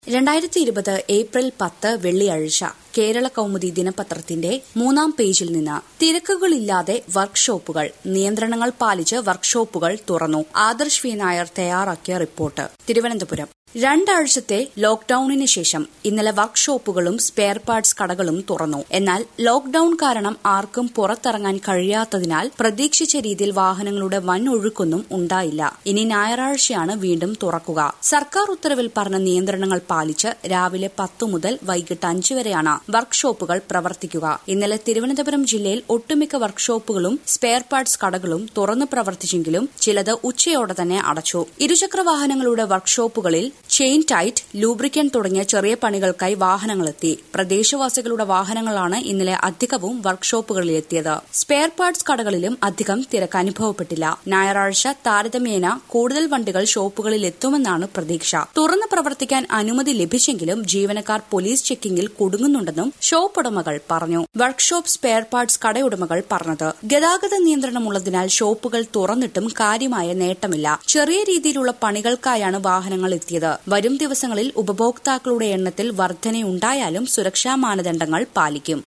രണ്ടായിരത്തി ഇരുപത് ഏപ്രിൽ പത്ത് വെള്ളിയാഴ്ച കേരള കൗമുദി ദിനപത്രത്തിന്റെ മൂന്നാം പേജിൽ നിന്ന് തിരക്കുകളില്ലാതെ വർക്ക്ഷോപ്പുകൾ നിയന്ത്രണങ്ങൾ പാലിച്ച് വർക്ക്ഷോപ്പുകൾ തുറന്നു ആദർശ് വി നായർ തയ്യാറാക്കിയ റിപ്പോർട്ട് തിരുവനന്തപുരം രണ്ടാഴ്ചത്തെ ലോക്ഡൌണിന് ശേഷം ഇന്നലെ വർക്ക്ഷോപ്പുകളും സ്പെയർ പാർട്സ് കടകളും തുറന്നു എന്നാൽ ലോക്ഡൌൺ കാരണം ആർക്കും പുറത്തിറങ്ങാൻ കഴിയാത്തതിനാൽ പ്രതീക്ഷിച്ച രീതിയിൽ വാഹനങ്ങളുടെ വൻ ഒഴുക്കൊന്നും ഉണ്ടായില്ല ഇനി ഞായറാഴ്ചയാണ് വീണ്ടും തുറക്കുക സർക്കാർ ഉത്തരവിൽ പറഞ്ഞ നിയന്ത്രണങ്ങൾ പാലിച്ച് രാവിലെ പത്തു മുതൽ വൈകിട്ട് അഞ്ച് വരെയാണ് വർക്ക്ഷോപ്പുകൾ പ്രവർത്തിക്കുക ഇന്നലെ തിരുവനന്തപുരം ജില്ലയിൽ ഒട്ടുമിക്ക വർക്ക്ഷോപ്പുകളും സ്പെയർ പാർട്സ് കടകളും തുറന്നു പ്രവർത്തിച്ചെങ്കിലും ചിലത് ഉച്ചയോടെ തന്നെ അടച്ചു ഇരുചക്ര വാഹനങ്ങളുടെ വർക്ക്ഷോപ്പുകളിൽ ചെയിൻ ടൈറ്റ് ലൂബ്രിക്കൻ തുടങ്ങിയ ചെറിയ പണികൾക്കായി വാഹനങ്ങളെത്തി പ്രദേശവാസികളുടെ വാഹനങ്ങളാണ് ഇന്നലെ അധികവും വർക്ക്ഷോപ്പുകളിലെത്തിയത് സ്പെയർ പാർട്സ് കടകളിലും അധികം തിരക്ക് അനുഭവപ്പെട്ടില്ല ഞായറാഴ്ച താരതമ്യേന കൂടുതൽ വണ്ടികൾ ഷോപ്പുകളിൽ എത്തുമെന്നാണ് പ്രതീക്ഷ തുറന്ന് പ്രവർത്തിക്കാൻ അനുമതി ലഭിച്ചെങ്കിലും ജീവനക്കാർ പോലീസ് ചെക്കിംഗിൽ കുടുങ്ങുന്നുണ്ടെന്നും ഷോപ്പ് ഉടമകൾ പറഞ്ഞു വർക്ക്ഷോപ്പ് സ്പെയർ പാർട്സ് കടയുടമകൾ പറഞ്ഞത് ഗതാഗത നിയന്ത്രണമുള്ളതിനാൽ ഷോപ്പുകൾ തുറന്നിട്ടും കാര്യമായ നേട്ടമില്ല ചെറിയ രീതിയിലുള്ള പണികൾക്കായാണ് വാഹനങ്ങൾ എത്തിയത് വരും ദിവസങ്ങളിൽ ഉപഭോക്താക്കളുടെ എണ്ണത്തിൽ വർധനയുണ്ടായാലും സുരക്ഷാ മാനദണ്ഡങ്ങൾ പാലിക്കും